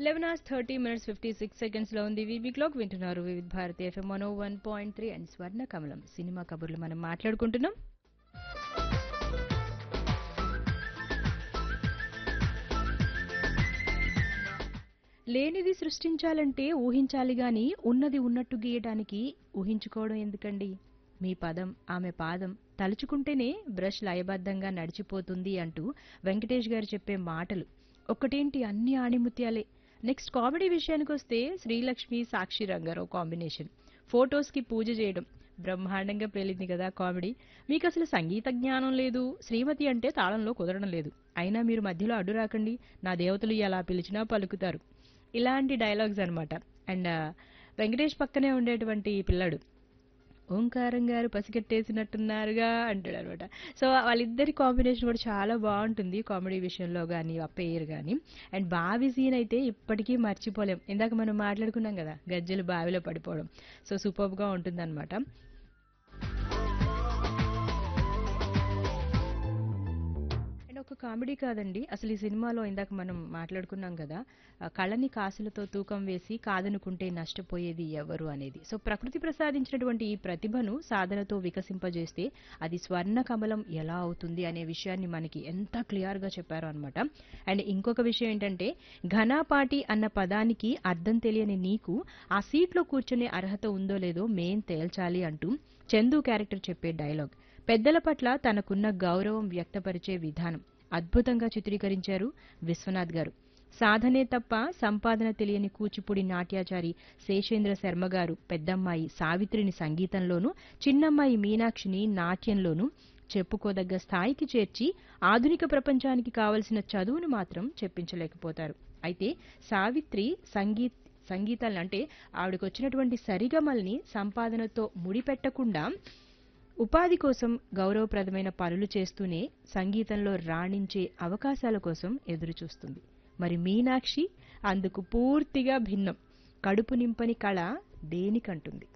eleven hours thirty minutes fifty six seconds లో ఉంది VB clock వింటున్నారు Vividh Bharati FM Mano one point three and Swarna Kamalam cinema కబుర్లు మనం మాట్లాడుకుంటున్నాం లేనిది సృష్టించాలంటే ఊహించాలి గాని ఉన్నది ఉన్నట్టు గీయడానికి ఊహించుకోవడం ఎందుకండి మీ పదం ఆమె పాదం తలుచుకుంటేనే బ్రష్ లయబద్ధంగా నడిచిపోతుంది అంటూ వెంకటేష్ గారు చెప్పే మాటలు ఒక్కటేంటి అన్ని ఆణిముత్యాలే నెక్స్ట్ కామెడీ విషయానికి వస్తే శ్రీలక్ష్మి సాక్షి రంగారావు కాంబినేషన్ ఫొటోస్కి పూజ చేయడం బ్రహ్మాండంగా పేలింది కదా కామెడీ మీకు అసలు సంగీత జ్ఞానం లేదు శ్రీమతి అంటే తాళంలో కుదరడం లేదు అయినా మీరు మధ్యలో అడ్డు రాకండి నా దేవతలు ఎలా పిలిచినా పలుకుతారు ఇలాంటి డైలాగ్స్ అన్నమాట అండ్ వెంకటేష్ పక్కనే ఉండేటువంటి పిల్లాడు ఓంకారం గారు పసిగట్టేసినట్టున్నారుగా అంటాడు అనమాట సో వాళ్ళిద్దరి కాంబినేషన్ కూడా చాలా బాగుంటుంది కామెడీ విషయంలో కానీ ఆ పేరు కానీ అండ్ బావి సీన్ అయితే ఇప్పటికీ మర్చిపోలేం ఇందాక మనం మాట్లాడుకున్నాం కదా గజ్జలు బావిలో పడిపోవడం సో సూపర్గా ఉంటుందన్నమాట అండ్ ఒక కామెడీ కాదండి అసలు ఈ సినిమాలో ఇందాక మనం మాట్లాడుకున్నాం కదా ఆ కళని కాసులతో తూకం వేసి కాదనుకుంటే నష్టపోయేది ఎవరు అనేది సో ప్రకృతి ప్రసాదించినటువంటి ఈ ప్రతిభను సాధనతో వికసింపజేస్తే అది స్వర్ణ కమలం ఎలా అవుతుంది అనే విషయాన్ని మనకి ఎంత క్లియర్ గా చెప్పారు అనమాట అండ్ ఇంకొక విషయం ఏంటంటే ఘనాపాటి అన్న పదానికి అర్థం తెలియని నీకు ఆ సీట్లో కూర్చునే అర్హత ఉందో లేదో మేం తేల్చాలి అంటూ చందు క్యారెక్టర్ చెప్పే డైలాగ్ పెద్దల పట్ల తనకున్న గౌరవం వ్యక్తపరిచే విధానం అద్భుతంగా చిత్రీకరించారు విశ్వనాథ్ గారు సాధనే తప్ప సంపాదన తెలియని కూచిపూడి నాట్యాచారి శేషేంద్ర శర్మ గారు పెద్దమ్మాయి సావిత్రిని సంగీతంలోనూ చిన్నమ్మాయి మీనాక్షిని నాట్యంలోనూ చెప్పుకోదగ్గ స్థాయికి చేర్చి ఆధునిక ప్రపంచానికి కావలసిన చదువును మాత్రం చెప్పించలేకపోతారు అయితే సావిత్రి సంగీత్ సంగీతాలను అంటే ఆవిడకు వచ్చినటువంటి సరిగమల్ని సంపాదనతో ముడిపెట్టకుండా ఉపాధి కోసం గౌరవప్రదమైన పనులు చేస్తూనే సంగీతంలో రాణించే అవకాశాల కోసం ఎదురుచూస్తుంది మరి మీనాక్షి అందుకు పూర్తిగా భిన్నం కడుపు నింపని కళ దేనికంటుంది